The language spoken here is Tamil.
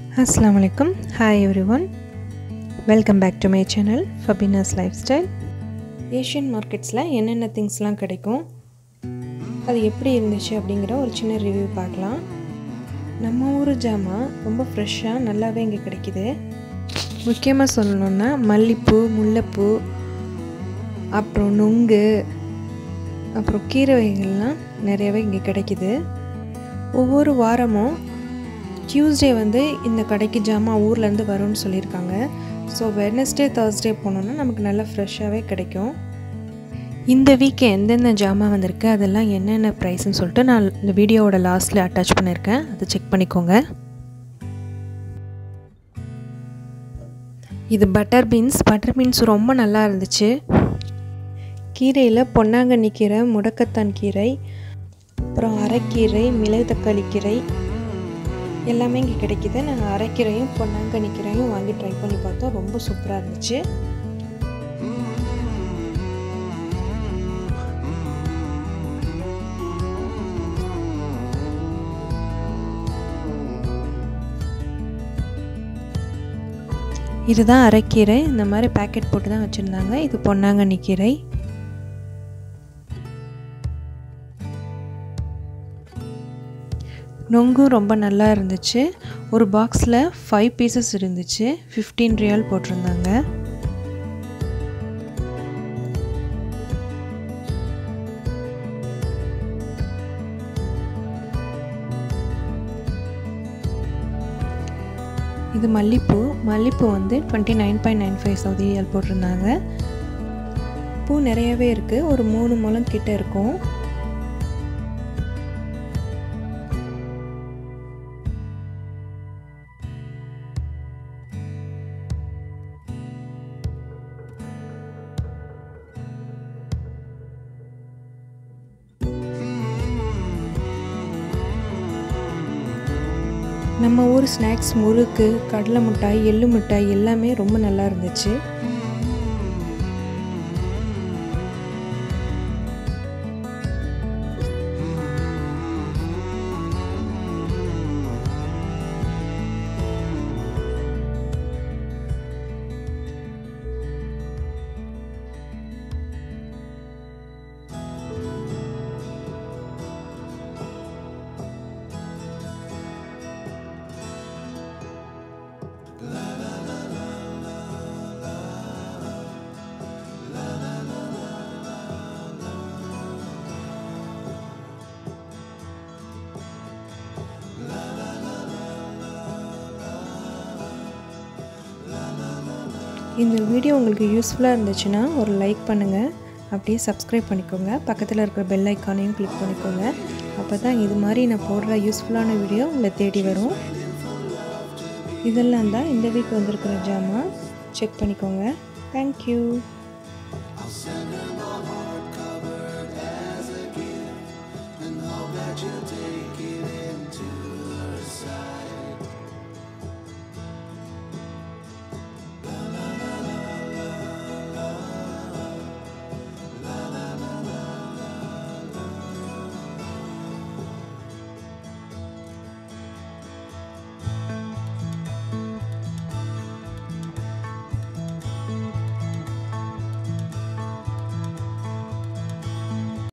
அஸ்லாம் வலைக்கம் hi everyone welcome back to my channel Fabina's lifestyle Asian மார்க்கெட்ஸில் என்னென்ன திங்ஸ்லாம் கிடைக்கும் அது எப்படி இருந்துச்சு அப்படிங்கிற ஒரு சின்ன ரிவ்யூ பார்க்கலாம் நம்ம ஊர் ஜாமான் ரொம்ப ஃப்ரெஷ்ஷாக நல்லாவே இங்கே கிடைக்கிது முக்கியமாக சொல்லணுன்னா மல்லிப்பூ முல்லைப்பூ அப்புறம் நுங்கு அப்புறம் கீரை வகைகள்லாம் நிறையவே இங்கே கிடைக்கிது ஒவ்வொரு வாரமும் டியூஸ்டே வந்து இந்த கடைக்கு ஜாமான் ஊர்லேருந்து வரும்னு சொல்லியிருக்காங்க ஸோ வெட்னஸ்டே தேர்ஸ்டே போனோன்னா நமக்கு நல்லா ஃப்ரெஷ்ஷாகவே கிடைக்கும் இந்த வீக்கு எந்தெந்த ஜாமான் வந்திருக்கு அதெல்லாம் என்னென்ன ப்ரைஸ்னு சொல்லிட்டு நான் இந்த வீடியோவோட லாஸ்ட்டில் அட்டாச் பண்ணியிருக்கேன் அதை செக் பண்ணிக்கோங்க இது பட்டர் பீன்ஸ் பட்டர் பீன்ஸ் ரொம்ப நல்லா இருந்துச்சு கீரையில் பொன்னாங்கண்ணி கீரை முடக்கத்தான் கீரை அப்புறம் அரைக்கீரை மிளகு தக்காளி கீரை எல்லாமே இங்கே கிடைக்கிது நாங்கள் அரைக்கீரையும் பொன்னாங்கண்ணி கீரையும் வாங்கி ட்ரை பண்ணி பார்த்தோம் ரொம்ப சூப்பராக இருந்துச்சு இதுதான் அரைக்கீரை இந்த மாதிரி பேக்கெட் போட்டு தான் வச்சுருந்தாங்க இது பொன்னாங்கண்ணி கீரை நொங்கும் ரொம்ப நல்லா இருந்துச்சு ஒரு பாக்ஸில் ஃபைவ் பீசஸ் இருந்துச்சு ஃபிஃப்டீன் ரியால் போட்டிருந்தாங்க இது மல்லிப்பூ மல்லிப்பூ வந்து twenty nine point nine five Saudi riyal போட்டிருந்தாங்க பூ நிறையவே இருக்குது ஒரு மூணு முழம் கிட்ட இருக்கும் நம்ம ஊர் ஸ்நாக்ஸ் முறுக்கு கடலை மிட்டாய் எள்ளு மிட்டாய் எல்லாமே ரொம்ப நல்லா இருந்துச்சு இந்த வீடியோ உங்களுக்கு யூஸ்ஃபுல்லாக இருந்துச்சுன்னா ஒரு லைக் பண்ணுங்கள் அப்படியே சப்ஸ்கிரைப் பண்ணிக்கோங்க பக்கத்தில் இருக்கிற பெல் ஐக்கானையும் கிளிக் பண்ணிக்கோங்க அப்போ தான் இது மாதிரி நான் போடுற யூஸ்ஃபுல்லான வீடியோ உங்களை தேடி வரும் இதெல்லாம் தான் இந்த வீக் வந்திருக்கிற ஜாமான் செக் பண்ணிக்கோங்க தேங்க்யூ